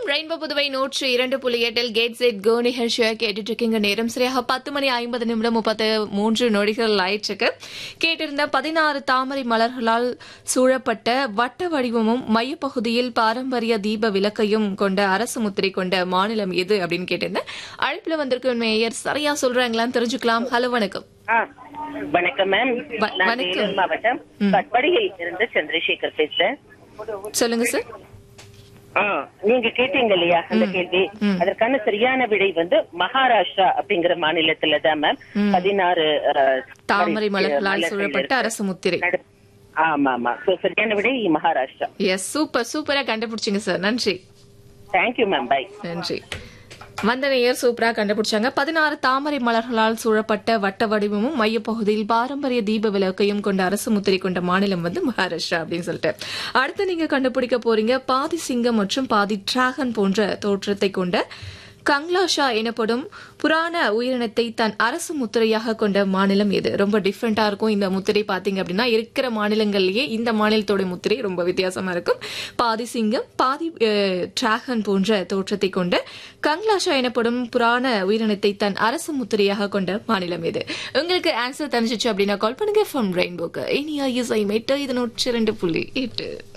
FM rainbow Puduvai நூற்று இரண்டு புள்ளி எட்டில் கேட் செட் கோ நிகழ்ச்சியை கேட்டுட்டு இருக்கீங்க நேரம் சரியாக பத்து மணி ஐம்பது நிமிடம் முப்பத்து மூன்று நொடிகள் ஆயிற்றுக்கு கேட்டிருந்த பதினாறு தாமரை மலர்களால் சூழப்பட்ட வட்ட வடிவமும் மையப்பகுதியில் பாரம்பரிய தீப விளக்கையும் கொண்ட அரசு முத்திரை கொண்ட மாநிலம் எது அப்படின்னு கேட்டிருந்தேன் அழைப்புல வந்திருக்கும் மேயர் சரியா சொல்றாங்களான்னு தெரிஞ்சுக்கலாம் ஹலோ வணக்கம் ஆ, வணக்கம் மேம் வ- நான் வணக்கம். வேலூர் மாவட்டம் ம். கட்படியில் இருந்து சந்திரசேகர் பேசுறேன் சொல்லுங்க சார் ஆ, நீங்க கேட்டீங்க இல்லையா அந்த கேள்வி ம். அதற்கான சரியான விடை வந்து மகாராஷ்டிரா அப்படிங்கிற மாநிலத்துல தான் மேம் ம். பதினாறு ஆ, தாமரை மலர்களால் மலர்கள் சூழப்பட்ட இருக்கு. அரசு முத்திரை நடு- ஆமா ஆமா சோ சரியான விடை மகாராஷ்டிரா எஸ் சூப்பர் சூப்பரா கண்டுபிடிச்சிங்க சார் நன்றி தேங்க்யூ மேம் பை நன்றி வந்த நேயர் சூப்பரா கண்டுபிடிச்சாங்க பதினாறு தாமரை மலர்களால் சூழப்பட்ட வட்ட வடிவமும் மையப்பகுதியில் பாரம்பரிய தீப விளக்கையும் கொண்ட அரசு முத்திரை கொண்ட மாநிலம் வந்து மகாராஷ்டிரா அப்படின்னு சொல்லிட்டு அடுத்து நீங்க கண்டுபிடிக்க போறீங்க பாதி சிங்கம் மற்றும் பாதி டிராகன் போன்ற தோற்றத்தை கொண்ட கங்லாஷா எனப்படும் புராண உயிரினத்தை தன் அரசு முத்திரையாக கொண்ட மாநிலம் எது ரொம்ப டிஃப்ரெண்டா இருக்கும் இந்த முத்திரை பாத்தீங்க அப்படின்னா இருக்கிற மாநிலங்கள்லயே இந்த மாநிலத்தோட முத்திரை ரொம்ப வித்தியாசமா இருக்கும் பாதி சிங்கம் பாதி டிராகன் போன்ற தோற்றத்தை கொண்ட கங்லாஷா எனப்படும் புராண உயிரினத்தை தன் அரசு முத்திரையாக கொண்ட மாநிலம் எது உங்களுக்கு ஆன்சர் தெரிஞ்சிச்சு அப்படின்னா கால் பண்ணுங்க ஃப்ரம் ரெயின்போக்கு இனியா இசை மெட்டு இது நூற்றி ரெண்டு புள்ளி எட்டு